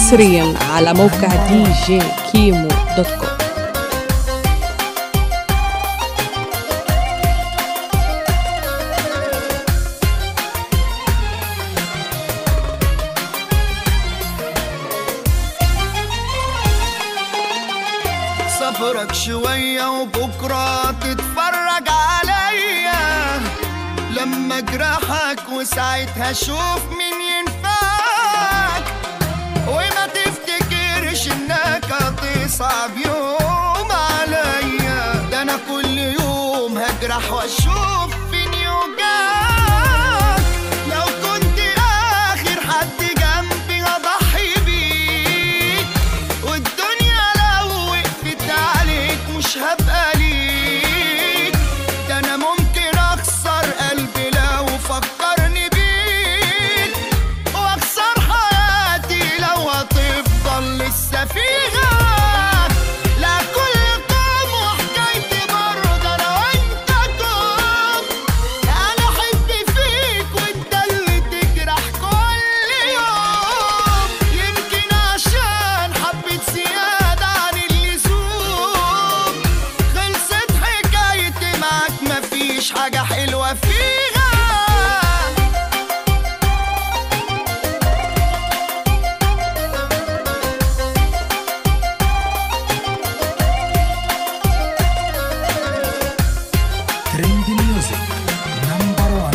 حصريا على موقع دي جي كيمو دوت كوم سافرك شوية وبكرة تتفرج عليا لما اجرحك وساعتها اشوف مين ينفعك وما تفتكرش انك هتصعب يوم عليا ده انا كل يوم هجرح واشوف فين يوجعك لو كنت اخر حد جنبي هضحي بيك والدنيا لو وقفت عليك مش هبقى ليك ده انا ممكن اخسر قلبي لو فكرني بيك واخسر حياتي لو هتفضل لسه فيها لا كل قوم وحكايتي برضه انا وانت كوم انا احب فيك وانت اللي تجرح كل يوم يمكن عشان حبيت زيادة عن اللزوم خلصت حكايتي معاك مفيش حاجة حلوة فيها ترند ميوزك نمبر 1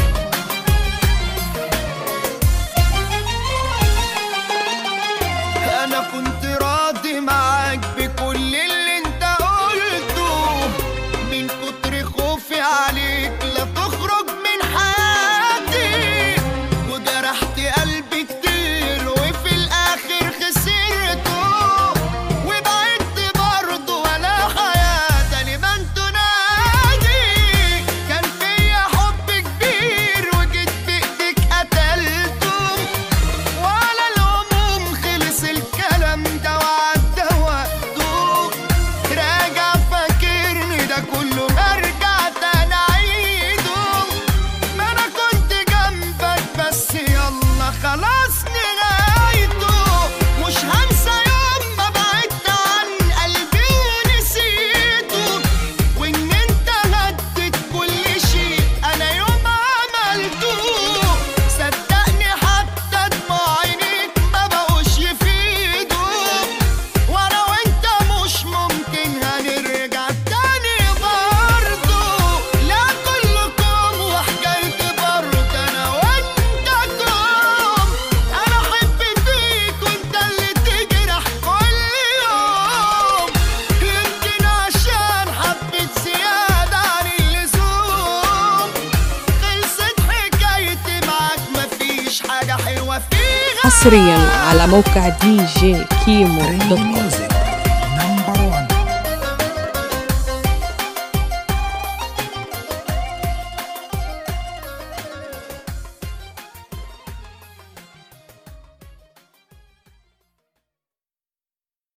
انا كنت راضي معاك بكل اللي انت قلته من كتر خوفي عليك لا تخرج من حياتي وجرحت قلبي كتير وفي الاخر خسرته وبعدت برضه ولا حياة تاني ما انت نادي كان فيا حب كبير وجيت بايدك قتلته وعلى العموم خلص الكلام ده وعدى وقته راجع فاكرني ده كله برجع تاني اعيده ما انا كنت جنبك بس يلا خلاص نهايته مش هنسى يوم ما بعدت عن قلبي ونسيته وان انت هديت كل شيء انا يوم عملته صدقني حتى دموع عينيك ما بقوش يفيدوا وانا وانت مش ممكن هنرجع تاني برضه لا كلكم وحكايتي برضه انا وانت كوم انا احب فيك وانت اللي تجرح كل يوم يمكن عشان حبيت زيادة عن اللزوم خلصت حكايتي معاك مفيش حاجة حلوة فيها حصريا على موقع دي جي كيمو ترند دوت كوم ميوزك